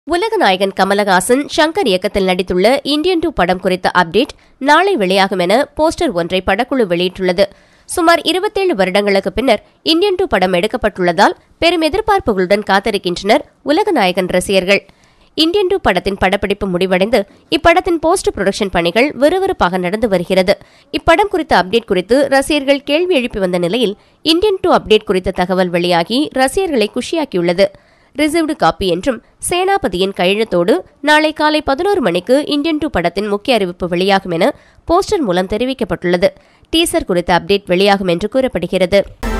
உலகநாயகன் கமலஹாசன் ஷங்கர் இயக்கத்தில் நடித்துள்ள இந்தியன் டூ படம் குறித்த அப்டேட் நாளை வெளியாகும் என போஸ்டர் ஒன்றை படக்குழு வெளியிட்டுள்ளது சுமார் இருபத்தேழு வருடங்களுக்கு பின்னர் இந்தியன் டூ படம் எடுக்கப்பட்டுள்ளதால் பெரும் எதிர்பார்ப்புகளுடன் காத்திருக்கின்றனர் உலகநாயகன் ரசிகர்கள் இந்தியன் டூ படத்தின் படப்பிடிப்பு முடிவடைந்து இப்படத்தின் போஸ்ட் புரொடக்ஷன் பணிகள் விறுவிறுப்பாக நடந்து வருகிறது இப்படம் குறித்த அப்டேட் குறித்து ரசிகர்கள் கேள்வி எழுப்பி வந்த நிலையில் இந்தியன் டூ அப்டேட் குறித்த தகவல் வெளியாகி ரசிகர்களை குஷியாக்கியுள்ளது ரிசர்வ்டு காப்பி என்றும் சேனாபதியின் கையெழுத்தோடு நாளை காலை பதினோரு மணிக்கு இந்தியன் டூ படத்தின் முக்கிய அறிவிப்பு வெளியாகும் என போஸ்டர் மூலம் தெரிவிக்கப்பட்டுள்ளது டீசர் குறித்த அப்டேட் வெளியாகும் என்று கூறப்படுகிறது